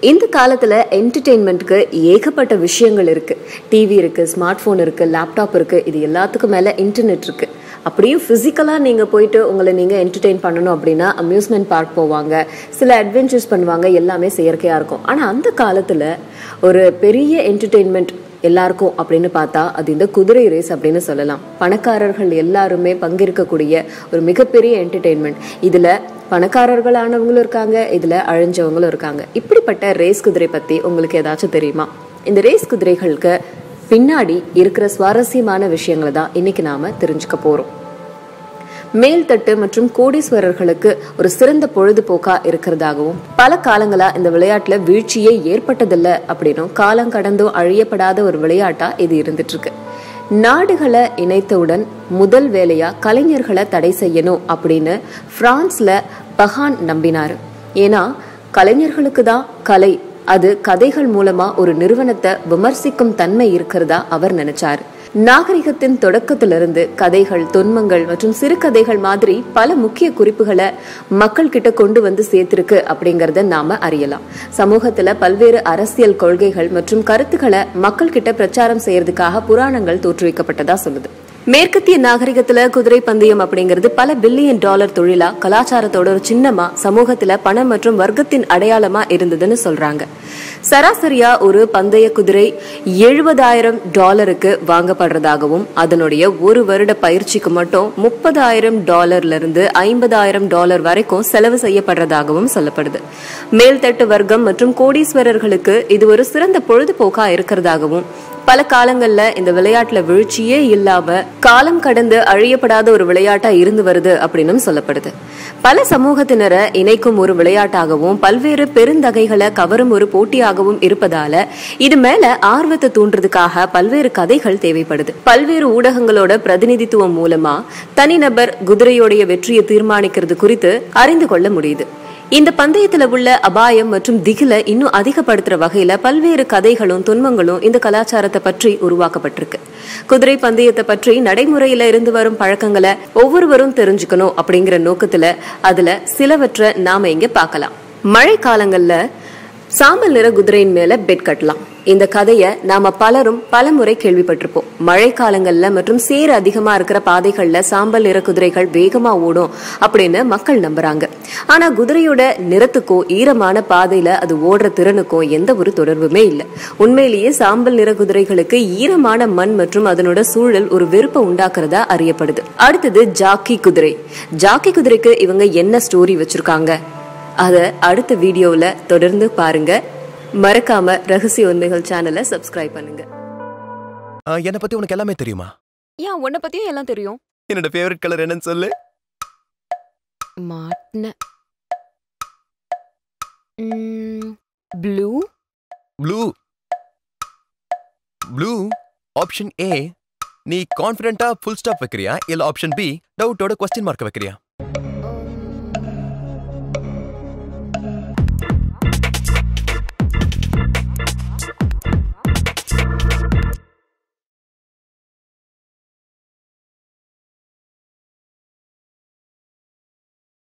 இந்த காலத்துல என்டர்டெயின்மெண்ட்க்கு ஏகப்பட்ட விஷயங்கள் இருக்கு டிவி இருக்கு ஸ்மார்ட் போன் இருக்கு லேப்டாப் இருக்கு இது எல்லாத்துக்கும் மேல இன்டர்நெட் இருக்கு அப்படியும் ஃபிசிக்கலாக நீங்கள் போயிட்டு உங்களை நீங்கள் என்டர்டெயின் பண்ணணும் அப்படின்னா அம்யூஸ்மெண்ட் பார்க் போவாங்க சில அட்வென்ச்சர்ஸ் பண்ணுவாங்க எல்லாமே செயற்கையாக இருக்கும் ஆனால் அந்த காலத்தில் ஒரு பெரிய என்டர்டெயின்மெண்ட் எல்லாருக்கும் அப்படின்னு பார்த்தா அது இந்த குதிரை ரேஸ் அப்படின்னு சொல்லலாம் பணக்காரர்கள் எல்லாருமே பங்கேற்கக்கூடிய ஒரு மிகப்பெரிய என்டர்டெயின்மெண்ட் இதில் பணக்காரர்களானவங்களும் இருக்காங்க இதில் அழிஞ்சவங்களும் இருக்காங்க இப்படிப்பட்ட ரேஸ் குதிரை பற்றி உங்களுக்கு ஏதாச்சும் தெரியுமா இந்த ரேஸ் குதிரைகளுக்கு பின்னாடி இருக்கிற சுவாரஸ்யமான விஷயங்களை தான் இன்னைக்கு நாம தெரிஞ்சுக்க போறோம் மேல்தட்டு மற்றும் கோடீஸ்வரர்களுக்கு ஒரு சிறந்த பொழுதுபோக்கா இருக்கிறதாகவும் பல காலங்களா இந்த விளையாட்டுல வீழ்ச்சியே ஏற்பட்டதில்ல அப்படின்னும் காலம் கடந்தும் அழியப்படாத ஒரு விளையாட்டா இது இருந்துட்டு இருக்கு நாடுகளை இணைத்தவுடன் முதல் வேலையா கலைஞர்களை தடை செய்யணும் அப்படின்னு பிரான்ஸ்ல பகான் நம்பினாரு ஏன்னா கலைஞர்களுக்கு தான் கலை அது கதைகள் மூலமா ஒரு நிறுவனத்தை விமர்சிக்கும் தன்மை இருக்கிறதா அவர் நினைச்சாரு நாகரிகத்தின் தொடக்கத்திலிருந்து கதைகள் தொன்மங்கள் மற்றும் சிறுகதைகள் மாதிரி பல முக்கிய குறிப்புகளை மக்கள் கிட்ட கொண்டு வந்து சேர்த்திருக்கு அப்படிங்கறத நாம அறியலாம் சமூகத்துல பல்வேறு அரசியல் கொள்கைகள் மற்றும் கருத்துக்களை மக்கள் கிட்ட பிரச்சாரம் செய்யறதுக்காக புராணங்கள் தோற்றுவிக்கப்பட்டதா சொல்லுது மேற்கத்திய நாகரிகத்துல குதிரை பந்தயம் அப்படிங்கிறது பல பில்லியன் டாலர் தொழிலா கலாச்சாரத்தோட ஒரு சின்னமா சமூகத்துல பணம் மற்றும் வர்க்கத்தின் அடையாளமா இருந்ததுன்னு சொல்றாங்க சராசரியா ஒரு பந்தய குதிரை எழுபதாயிரம் டாலருக்கு வாங்கப்படுறதாகவும் அதனுடைய ஒரு வருட பயிற்சிக்கு மட்டும் முப்பதாயிரம் டாலர்ல இருந்து ஐம்பதாயிரம் டாலர் வரைக்கும் செலவு செய்யப்படுறதாகவும் சொல்லப்படுது மேல்தட்டு வர்க்கம் மற்றும் கோடீஸ்வரர்களுக்கு இது ஒரு சிறந்த பொழுதுபோக்கா இருக்கிறதாகவும் பல காலங்கள்ல இந்த விளையாட்டுல வீழ்ச்சியே இல்லாம காலம் கடந்து அழியப்படாத ஒரு விளையாட்டா இருந்து வருது அப்படின்னு சொல்லப்படுது பல சமூகத்தினரை இணைக்கும் ஒரு விளையாட்டாகவும் பல்வேறு பெருந்தகைகளை கவரும் ஒரு போட்டியாகவும் இருப்பதால இது மேல ஆர்வத்தை தூண்டுறதுக்காக பல்வேறு கதைகள் தேவைப்படுது பல்வேறு ஊடகங்களோட பிரதிநிதித்துவம் மூலமா தனிநபர் குதிரையோடைய வெற்றியை தீர்மானிக்கிறது குறித்து அறிந்து கொள்ள முடியுது இந்த பந்தயத்துல உள்ள அபாயம் மற்றும் திகில இன்னும் அதிகப்படுத்துற வகையில பல்வேறு கதைகளும் துன்பங்களும் இந்த கலாச்சாரத்தை பற்றி உருவாக்கப்பட்டிருக்கு குதிரை பந்தயத்தை பற்றி நடைமுறையில இருந்து வரும் பழக்கங்களை ஒவ்வொருவரும் தெரிஞ்சுக்கணும் அப்படிங்கிற நோக்கத்துல அதுல சிலவற்றை நாம இங்க பார்க்கலாம் மழை காலங்கள்ல சாம்பல் நிற குதிரையின் மேல பெட் கட்டலாம் இந்த கதையை நாம பலரும் பலமுறை கேள்விப்பட்டிருப்போம் மழை காலங்கள்ல மற்றும் சேறு அதிகமா இருக்கிற பாதைகள்ல சாம்பல் நிற குதிரைகள் வேகமா ஓடும் அப்படின்னு மக்கள் நம்புறாங்க ஆனா குதிரையோட நிறத்துக்கோ ஈரமான பாதையில அது ஓடுற திறனுக்கோ எந்த ஒரு தொடர்புமே இல்லை உண்மையிலேயே சாம்பல் நிற குதிரைகளுக்கு ஈரமான மண் மற்றும் அதனோட சூழல் ஒரு வெறுப்பை உண்டாக்குறதா அறியப்படுது அடுத்தது ஜாக்கி குதிரை ஜாக்கி குதிரைக்கு இவங்க என்ன ஸ்டோரி வச்சிருக்காங்க அத அடுத்த வீடியோல தொடர்ந்து பாருங்க மறக்காம ரகசிய உண்மைகள் சேனலை சப்ஸ்கிரைப் பண்ணுங்க ஆ, என்னை பத்தி உனக்கு எல்லாமே தெரியுமா ஏன் உன்னை பத்தியும் எல்லாம் தெரியும் என்னோட ஃபேவரட் கலர் என்னன்னு சொல்லு மாட்டின blue blue blue option A நீ கான்ஃபிடென்ட்டா ஃபுல் ஸ்டாப் வைக்கிறியா இல்ல ஆப்ஷன் பி டவுட்டோட கொஸ்டின் மார்க் வைக்கிறியா